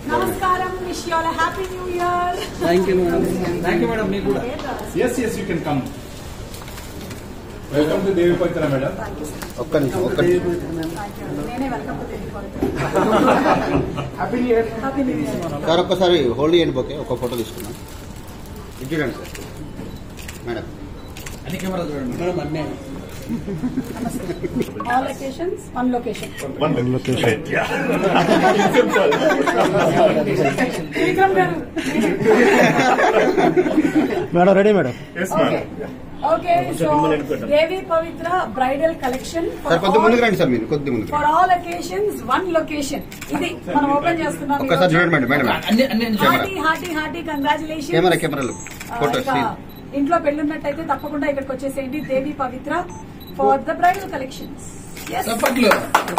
నమస్కారం wish you all happy new year thank you madam thank you madam మీకు కూడా Yes, yes, you can come. Welcome to Devi Pavitra, madam. ఒక్క నిమిషం ఒక్క నిమిషం నేనే welcome to happy new year happy new year sir ఒక్కసారి hold చేయండి okay ఒక ఫోటో తీసుకున్నాం ఇది చూడండి సార్ మేడం అన్ని కెమెరాలు చూడండి మేడం అన్నీ all locations one location One location. Yeah. Vikram garu madam ready madam Yes, okay madam. Okay so Devi Pavitra bridal collection sir కొద్ది ముందుకు రండి సార్ మీరు కొద్ది ముందుకు for all occasions one location ఇది మనం ఓపెన్ చేస్తున్నాం ఒక్కసారి చూడండి మేడం మేడం అన్ని అన్ని hearty hearty hearty congratulation camera కెమెరాలు ఫోటో స్క్రీన్ ఇంట్లో పెళ్ళున్నట్టయితే తప్పకుండా ఇక్కడికి వచ్చేసేయండి Devi Pavitra for the bridal collections చప్పట్లు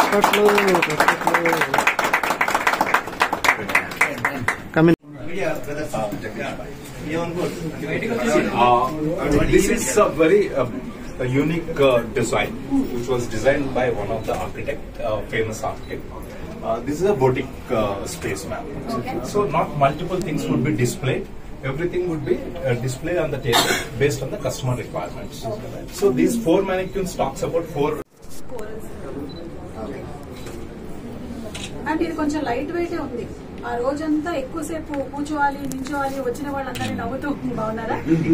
Uh, this is a very uh, a unique uh, design, which was designed by one of the architect, uh, famous architect. Uh, this is a boutique uh, space, ma'am. Okay. So not multiple things would be displayed. Everything would be uh, displayed on the table based on the customer requirements. So these four mannequins talks about four and ఇది కొంచెం light wait ఉంది ఆ రోజంతా ఎక్కువసేపు కూర్చోవాలి నించోవాలి వచ్చిన వాళ్ళందరినీ నవ్వుతూ బాగున్నారా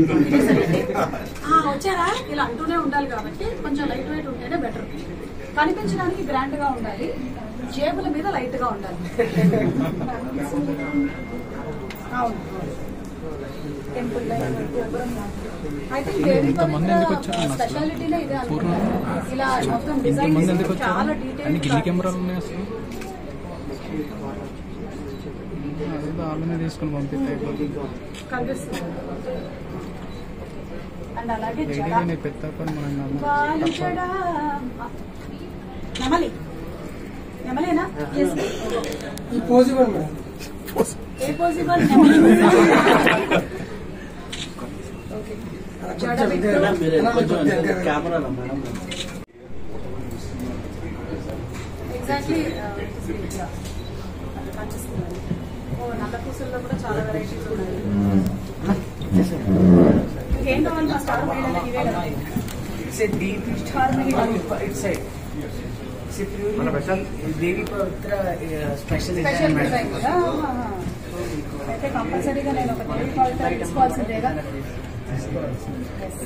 ఆ, వచ్చారా ఇలా అంటూనే ఉండాలి కాబట్టి కొంచెం లైట్ వెయిట్ ఉంటేనే బెటర్ కనిపించడానికి గ్రాండ్ గా ఉండాలి జేబుల మీద లైట్ గా ఉండాలి అవును temple I think Devi Pavitra స్పెషాలిటీనే ఇదే అనుకుంటా ఇలా మొత్తం డిజైన్ చాలా అన్ని డీటెయిల్ గిల్లి కెమెరాలు ఉన్నాయి అసలు అదేదో ఆలోనే తీసుకుని పంపిస్తే కనిపిస్తుంది అండ్ అలాగే జడ నేను పెద్ద పని మనం వాళ్ళు జడ నెమలి నెమలేనా Yes. పాజిబుల్ మేడం ఏ పాసిబుల్ నెమలి Okay. జడ పెట్టు. కెమెరాలో మేడం ఎగ్జాక్ట్లీ కనిపిస్తుంది ఓ నల్ల పూసల్లో కూడా చాలా వెరైటీస్ ఉన్నాయి ఇంకేం కావాలి మా స్టార్ వేయడానికి ఇవే కదా It's a deep star inside. It's a purely Devi Pavitra uh, special special design. Design madam. కదా ఆహా. అయితే కంపల్సరీగా నేను ఒక దేవి పవిత్ర తీసుకోవాల్సిందేగా Yes.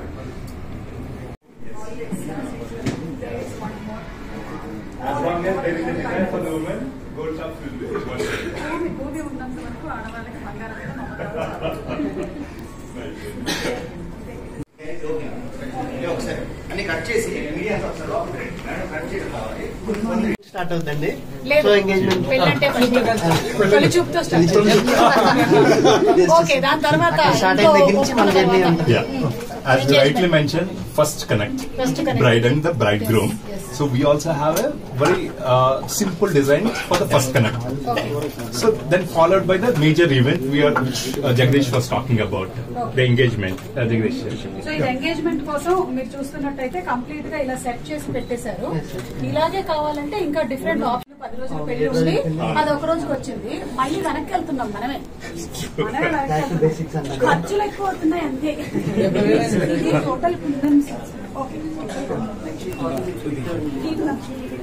As long as there is a design for the woman, gold shops will be one. భూమి భూమి ఉన్నంత వరకు ఆడవాళ్ళకి బంగారం మీద నమ్మకం ఒకసారి అన్ని కట్ చేసి మీడియా ఒకసారి లోపలికి రండి. మేడం కట్ చేయడం కావాలి స్టార్ట్ అవుతుందండి లేదు పెళ్ళంటే first. తొలి చూపుతో స్టార్ట్ ఓకే దాని తర్వాత స్టార్ట్ ఇంకో అయిన దగ్గర నుంచి మన జర్నీ తర్వాత. ఉంటుంది Yeah. As you rightly mentioned, first connect. First connect. Bride and the bridegroom. Yes, yes. So we also have a very uh, simple design for the first connect. Okay. So then followed by the major event we are uh, Jagdish was talking about the engagement. Uh, Jagdish. So ఇది engagement కోసం మీరు చూస్తున్నట్టయితే complete గా ఇలా set చేసి పెట్టేశారు ఇలాగే కావాలంటే ఇంకా డిఫరెంట్ ఆప్షన్ పది రోజులు పెళ్లి ఉంది అది ఒక రోజుకి వచ్చింది మళ్ళీ వెనక్కి వెళ్తున్నాం మనమే మనమే వెనక్కి వెళ్తున్నాం. ఖర్చులు ఎక్కువ అవుతున్నాయి అంతే ఇది టోటల్ ప్రిలిమ్స్ ఓకే తీసుకున్నాం.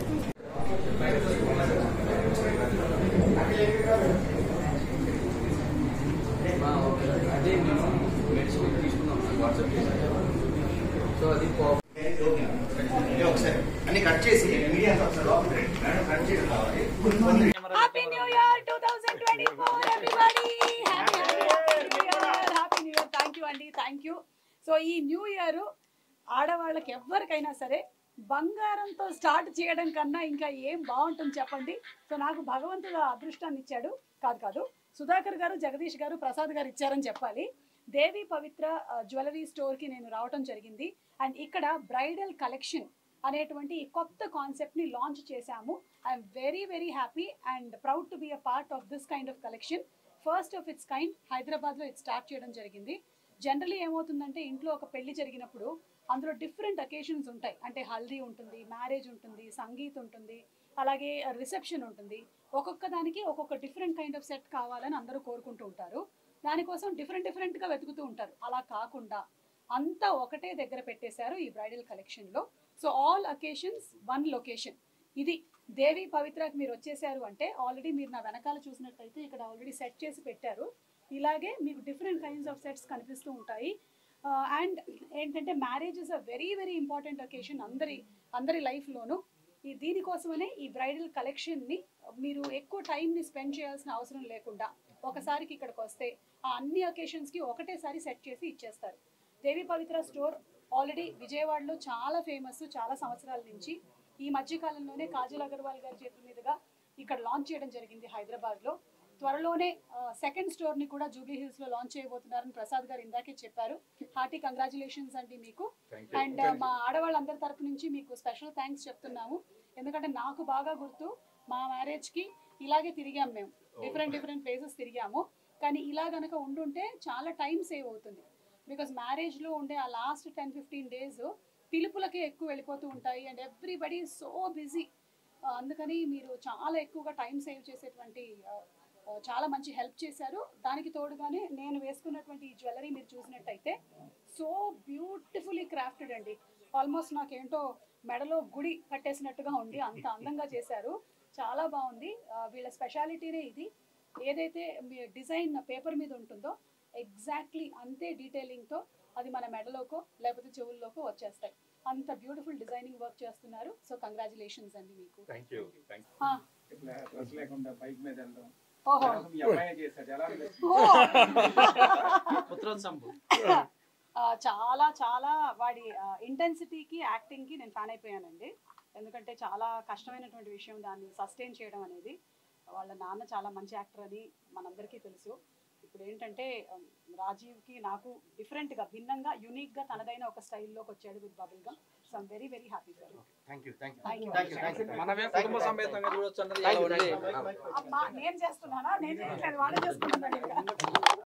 ఒకసారి అన్ని కట్ చేసి మీడియా ఒకసారి లోపలికి రండి. మేడం కట్ చేయడం కావాలి happy new year two thousand twenty four everybody happy new year happy new year thank you అండి థ్యాంక్ యూ సో ఈ న్యూ ఇయర్ ఆడవాళ్ళకి ఎవరికైనా సరే బంగారంతో స్టార్ట్ చేయడం కన్నా ఇంకా ఏం బాగుంటుంది చెప్పండి సో నాకు భగవంతుడు ఆ అదృష్టాన్ని ఇచ్చాడు కాదు కాదు సుధాకర్ గారు జగదీష్ గారు ప్రసాద్ గారు ఇచ్చారని చెప్పాలి దేవి పవిత్ర జ్యువెలరీ స్టోర్కి నేను రావటం జరిగింది అండ్ ఇక్కడ బ్రైడల్ కలెక్షన్ అనేటువంటి ఈ కొత్త కాన్సెప్ట్ని లాంచ్ చేశాము I'm very very happy and proud to be a part of this kind of collection first of its kind హైదరాబాద్లో ఇది స్టార్ట్ చేయడం జరిగింది జనరలీ ఏమవుతుందంటే ఇంట్లో ఒక పెళ్లి జరిగినప్పుడు అందులో డిఫరెంట్ అకేషన్స్ ఉంటాయి అంటే హల్దీ ఉంటుంది మ్యారేజ్ ఉంటుంది సంగీత్ ఉంటుంది అలాగే రిసెప్షన్ ఉంటుంది ఒక్కొక్క దానికి ఒక్కొక్క డిఫరెంట్ కైండ్ ఆఫ్ సెట్ కావాలని అందరూ కోరుకుంటూ ఉంటారు దానికోసం డిఫరెంట్ డిఫరెంట్గా వెతుకుతూ ఉంటారు అలా కాకుండా అంతా ఒకటే దగ్గర పెట్టేశారు ఈ బ్రైడల్ కలెక్షన్లో so all occasions one location ఇది దేవి పవిత్రకి మీరు వచ్చేసారు అంటే ఆల్రెడీ మీరు నా వెనకాల చూసినట్టయితే ఇక్కడ ఆల్రెడీ సెట్ చేసి పెట్టారు ఇలాగే మీకు డిఫరెంట్ కైండ్స్ ఆఫ్ సెట్స్ కనిపిస్తూ ఉంటాయి అండ్ ఏంటంటే marriage is a very very important occasion అందరి అందరి లైఫ్లోనూ ఈ దీనికోసమనే ఈ బ్రైడల్ కలెక్షన్ని మీరు ఎక్కువ టైంని స్పెండ్ చేయాల్సిన అవసరం లేకుండా ఒకసారికి ఇక్కడికి వస్తే ఆ అన్ని అకేషన్స్కి ఒకటేసారి సెట్ చేసి ఇచ్చేస్తారు దేవి పవిత్ర స్టోర్ ఆల్రెడీ విజయవాడలో చాలా ఫేమస్ చాలా సంవత్సరాల నుంచి ఈ మధ్య కాలంలోనే కాజల్ అగర్వాల్ గారి చేతుల మీదుగా ఇక్కడ లాంచ్ చేయడం జరిగింది హైదరాబాద్లో త్వరలోనే సెకండ్ స్టోర్ ని కూడా జూబ్లీ హిల్స్ లో లాంచ్ చేయబోతున్నారని ప్రసాద్ గారు ఇందాకే చెప్పారు హార్టీ కంగ్రాచులేషన్స్ అండి మీకు అండ్ మా ఆడవాళ్ళందరి తరపు నుంచి మీకు స్పెషల్ థ్యాంక్స్ చెప్తున్నాము ఎందుకంటే నాకు బాగా గుర్తు మా మ్యారేజ్ కి ఇలాగే తిరిగాం మేము డిఫరెంట్ డిఫరెంట్ ప్లేసెస్ తిరిగాము కానీ ఇలా గనక ఉండుంటే చాలా టైం సేవ్ అవుతుంది బికాస్ మ్యారేజ్ లో ఉండే ఆ లాస్ట్ టెన్ ఫిఫ్టీన్ డేస్ పిలుపులకే ఎక్కువ వెళ్ళిపోతూ ఉంటాయి అండ్ ఎవ్రీబడి సో బిజీ అందుకని మీరు చాలా ఎక్కువగా టైం సేవ్ చేసేటువంటి ఆ, ఆ, చాలా మంచి హెల్ప్ చేశారు దానికి తోడుగానే నేను వేసుకున్నటువంటి ఈ జ్యువెలరీ మీరు చూసినట్టయితే సో బ్యూటిఫుల్లీ క్రాఫ్టెడ్ అండి ఆల్మోస్ట్ నాకేంటో మెడలో గుడి కట్టేసినట్టుగా ఉంది అంత అందంగా చేశారు చాలా బాగుంది ఆ, వీళ్ళ స్పెషాలిటీనే ఇది ఏదైతే మీ డిజైన్ పేపర్ మీద ఉంటుందో ఎగ్జాక్ట్లీ అంతే డీటెయిలింగ్తో అది మన మెడలోకో లేకపోతే చెవుల్లోకో వచ్చేస్తాయి అంత బ్యూటిఫుల్ డిజైనింగ్ వర్క్ చేస్తున్నారు సో కంగ్రాచులేషన్స్ అండి మీకు థ్యాంక్ యూ థ్యాంక్ ఆ, ఇట్లా డ్రెస్ లేకుండా బైక్ మీద వెళ్ళడం ఓహో మీ అమ్మాయి చేశాడు ఎలా అనిపిస్తుంది? ఓ! పుత్రోత్సవం ఆ, చాలా చాలా వాడి ఇంటెన్సిటీకి యాక్టింగ్కి నేను ఫ్యాన్ అయిపోయానండి ఎందుకంటే చాలా కష్టమైనటువంటి విషయం దాన్ని సస్టైన్ చేయడం అనేది వాళ్ళ నాన్న చాలా మంచి యాక్టర్ అని మనందరికీ తెలుసు ఇప్పుడు ఏంటంటే um, రాజీవ్కి నాకు డిఫరెంట్గా భిన్నంగా యునిక్గా తనదైన ఒక స్టైల్లోకి వచ్చాడు with bubble gum so I'm very very happy for thank you thank you thank you thank you thank you మనమే కుటుంబ సమేతంగా చూడొచ్చు అన్నది ఇలా ఉంది అమ్మా నేను చేస్తున్నానా నేను చేయట్లేదు వాడే చేస్తున్నాను ఇంకా